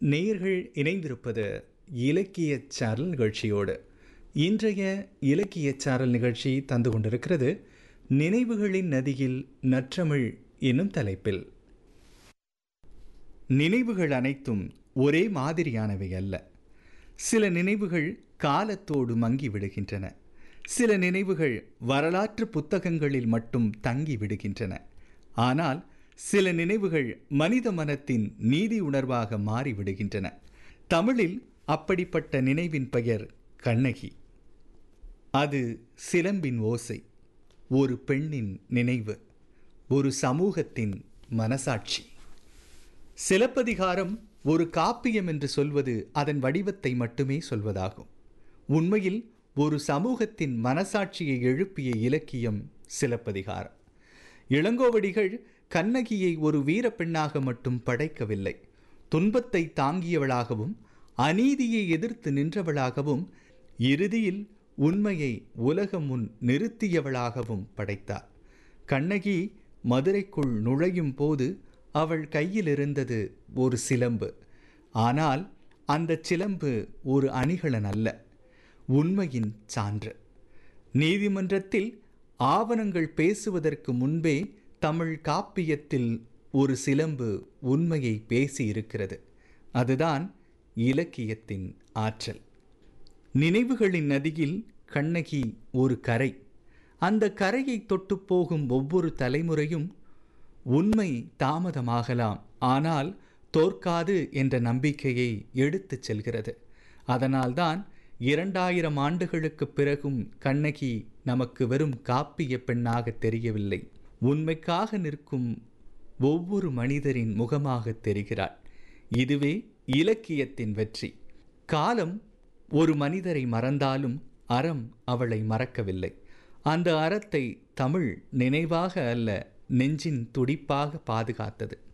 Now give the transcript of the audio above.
நேயர்கள் இணைந்திருப்பது இலக்கிய சாரல் நிகழ்ச்சியோடு இன்றைய இலக்கிய சாரல் நிகழ்ச்சி தந்து கொண்டிருக்கிறது நினைவுகளின் நதியில் நற்றமிழ் என்னும் தலைப்பில் நினைவுகள் அனைத்தும் ஒரே மாதிரியானவை அல்ல சில நினைவுகள் காலத்தோடு மங்கி விடுகின்றன சில நினைவுகள் வரலாற்று புத்தகங்களில் மட்டும் தங்கி விடுகின்றன ஆனால் சில நினைவுகள் மனித மனத்தின் நீதி உணர்வாக மாறிவிடுகின்றன தமிழில் அப்படிப்பட்ட நினைவின் பெயர் கண்ணகி அது சிலம்பின் ஓசை ஒரு பெண்ணின் நினைவு ஒரு சமூகத்தின் மனசாட்சி சிலப்பதிகாரம் ஒரு காப்பியம் என்று சொல்வது அதன் வடிவத்தை மட்டுமே சொல்வதாகும் உண்மையில் ஒரு சமூகத்தின் மனசாட்சியை எழுப்பிய இலக்கியம் சிலப்பதிகாரம் இளங்கோவடிகள் கண்ணகியை ஒரு வீரப்பெண்ணாக மட்டும் படைக்கவில்லை துன்பத்தை தாங்கியவளாகவும் அநீதியை எதிர்த்து நின்றவளாகவும் இறுதியில் உண்மையை உலகம் முன் நிறுத்தியவளாகவும் படைத்தார் கண்ணகி மதுரைக்குள் நுழையும் போது அவள் கையில் இருந்தது ஒரு சிலம்பு ஆனால் அந்த சிலம்பு ஒரு அணிகலன் அல்ல உண்மையின் சான்று நீதிமன்றத்தில் ஆவணங்கள் பேசுவதற்கு முன்பே தமிழ் காப்பியத்தில் ஒரு சிலம்பு உண்மையை பேசியிருக்கிறது அதுதான் இலக்கியத்தின் ஆற்றல் நினைவுகளின் நதியில் கண்ணகி ஒரு கரை அந்த கரையை தொட்டு போகும் ஒவ்வொரு தலைமுறையும் உண்மை தாமதமாகலாம் ஆனால் தோற்காது என்ற நம்பிக்கையை எடுத்துச் செல்கிறது அதனால்தான் இரண்டாயிரம் ஆண்டுகளுக்கு பிறகும் கண்ணகி நமக்கு வெறும் காப்பிய பெண்ணாக தெரியவில்லை உண்மைக்காக நிற்கும் ஒவ்வொரு மனிதரின் முகமாக தெரிகிறாள் இதுவே இலக்கியத்தின் வெற்றி காலம் ஒரு மனிதரை மறந்தாலும் அறம் அவளை மறக்கவில்லை அந்த அறத்தை தமிழ் நினைவாக அல்ல நெஞ்சின் துடிப்பாக பாதுகாத்தது